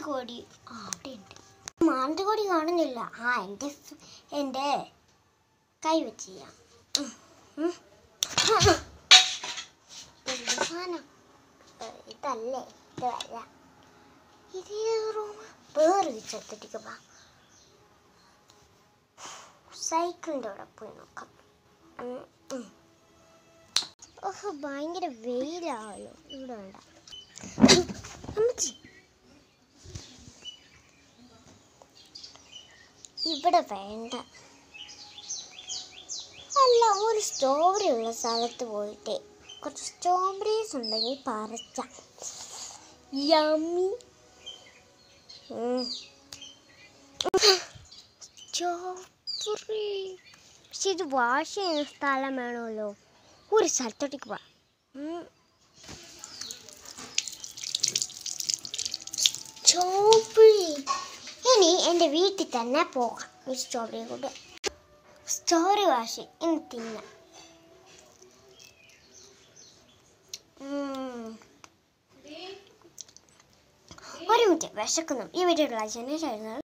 മാനന്തകോടി ആ അവിടെ ഉണ്ട് മാനന്തകോടി കാണുന്നില്ല ആ എൻ്റെ സ്- എൻ്റെ കൈ വെച്ച് ചെയ്യാം ഉം, ഉം. എന്ത് സാധനം ഏ, ഇതല്ലേ ഇത് വരാം ഇത് റൂം വേറെ വിളിച്ചെടുത്തിട്ട് വാ സൈക്കിളിൻ്റെ അവിടെ പോയി നോക്കാം ഉം, ഉം. ഓഹ് ഭയങ്കര വെയിലാവല്ലോ ഇവിടെ വേണ്ട അമ്മച്ചി ഇവിടെ വേണ്ട അല്ല ഒരു സ്ട്രോബെറി ഉള്ള സ്ഥലത്ത് പോയിട്ട് കുറച്ച് സ്ട്രോബെറീസ് ഉണ്ടെങ്കിൽ പറിച്ച യമ്മി സ്ട്രോബെറി പക്ഷെ ഇത് വാഷ് ചെയ്യുന്ന സ്ഥലം വേണമല്ലോ ഒരു സ്ഥലത്തോട്ടേക്ക് പോവാം ഉം. സ്ട്രോബെറി ഇനി എൻ്റെ വീട്ടിൽ തന്നെ പോകാം ഈ സ്ട്രോബെറി കൊണ്ട് സ്ട്രോബെറി വാഷ് ഇനി തിന്നാം ഉം. ഒരു മിനിറ്റ് വിശക്കുന്നു ഈ വീഡിയോ ലൈക്ക് ചെയ്യുന്നത്